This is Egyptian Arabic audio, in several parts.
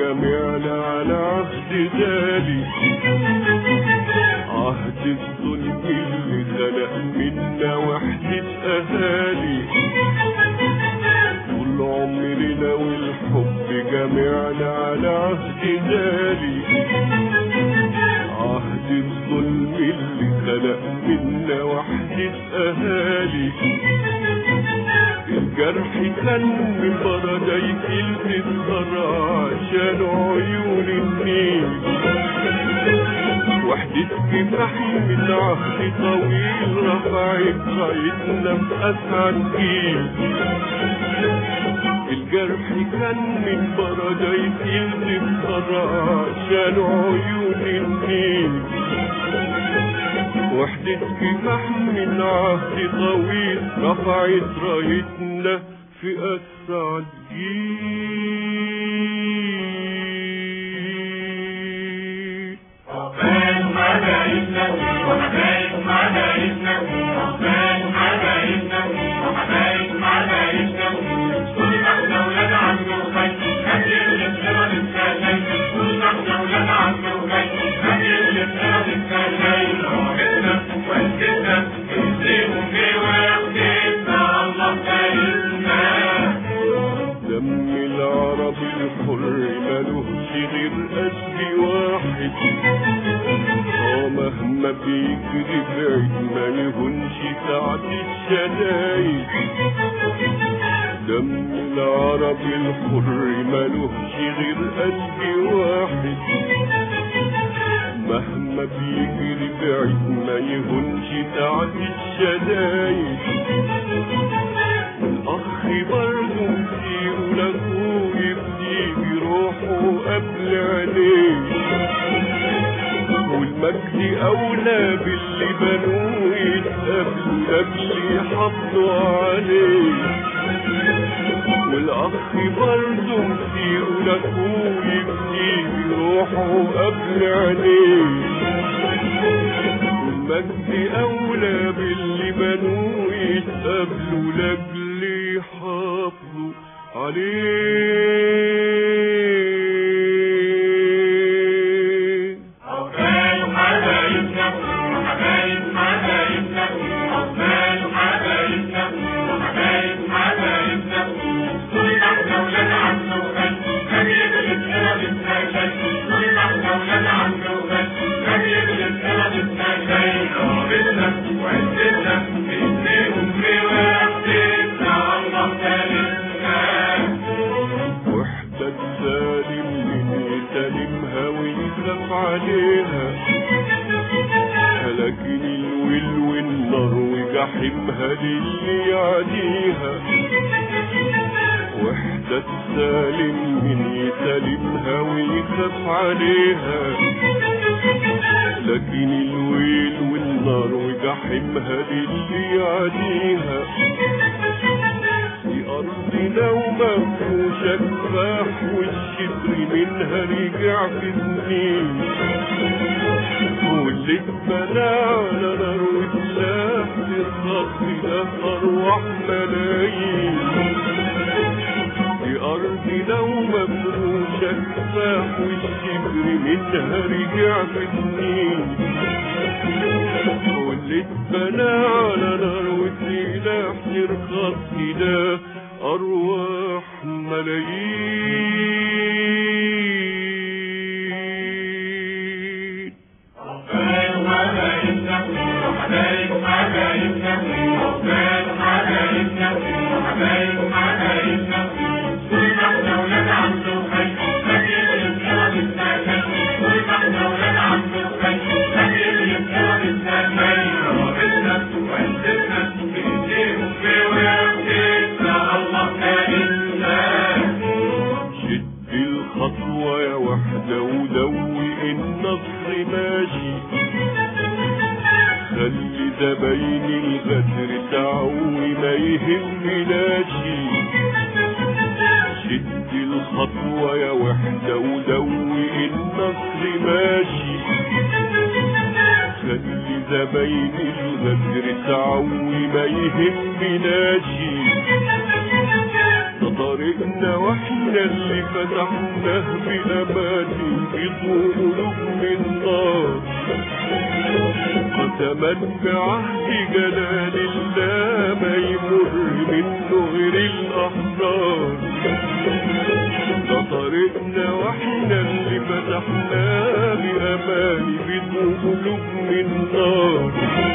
جميعنا على عهد غالي عهد الظلم اللي خلق منا وحدة أهالي طول عمرنا والحب جميعنا على عهد غالي عهد الظلم اللي خلق منا وحدة أهالي الجرح كان من بردايك الفطر عشان عيون النيل وحدة كفاح من عهد طويل رفعت رايتنا في أسعد جيل الجرح كان من بردايك الفطر عشان عيون النيل وحدة كفاح من عهد طويل رفعت رايتنا في أسعد جيل عقبال حبايبنا وحبايب حبايبنا عقبال حبايبنا وحبايب حبايبنا طول ما احنا ولاد عم وخي هنقلب قرب السهلين طول ما احنا ولاد عم وخي هنقلب قرب السهلين عمتنا وأنتنا بنسيهم بوحدتنا الله باركنا دم العرب الحر ملوش غير قلب واحد اه مهما بيجري بعيد ما يهونش ساعة الشدايد دم العرب الحر ملوش غير قلب واحد مهما بيجري بعيد ما يهونش ساعة الشدايد الأخ برضه يقول أخوه يبدي بروحه قبل عينيه والمجد أولى باللي بنوه يتقابلوا قبل يحافظوا عليه والأخ برضه يقول أخوه يبدي بروحه قبل عينيه والمجد أولى باللي بنوه يتقابلوا لأجل يحافظوا عليه عقبال حبايبنا وحبايب حبايبنا عقبال حبايبنا وحبايب حبايبنا طول ما احنا ولاد عم وخال ما بيغلب قرب السهلين طول ما احنا ولاد عم وخال ما بيغلب قرب السهلين عمتنا وعزتنا بنسيهم بوحدتنا الله باركنا وحدة سالم من يسلمها ويخاف عليها لكن الويل والنار وجحيمها للي يعديها وحدة سالم من يسلمها ويخاف عليها لكن الويل والنار وجحيمها للي يعديها في أرضنا ومفروشة كفاح والشبر منها رجع في سنين واللي اتبنى على نار وسلاح للخط ده أرواح ملايين في أرضنا ومفروشة كفاح والشبر منها رجع في سنين واللي اتبنى على نار وسلاح يرخص كده أرواح ملايين عقبال حبايبنا وحبايب حبايبنا عقبال حبايبنا وحبايب حبايبنا طول ما احنا ولاد عم وخي ما بيغلب قرب السهلين طول ما احنا ولاد عم وخي ما بيغلب قرب السهلين عمتنا وعزتنا بنسيهم بوحدتنا الله باركنا شد الخطوة يا وحدة ودوي النصر ماشي خلي زباين الغدر تعوي ما يهمناش شد الخطوة يا وحدة ودوي النصر ماشي خلي زباين الغدر تعوي ما يهمناش ده طريق طريقنا واحنا اللي فتحناه بأماني بضوء قلوب من نار قسما بعهد جلال الله ما يمر منه غير الأحرار ده طريقنا واحنا اللي فتحناه بأماني بضوء قلوب من نار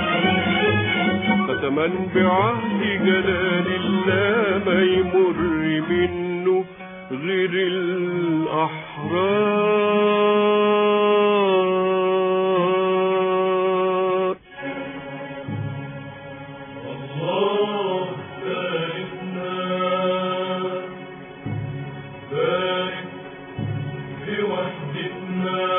قسما بعهد جلال الله ما يمر منه غير الأحرار الله باركنا بارك في وحدتنا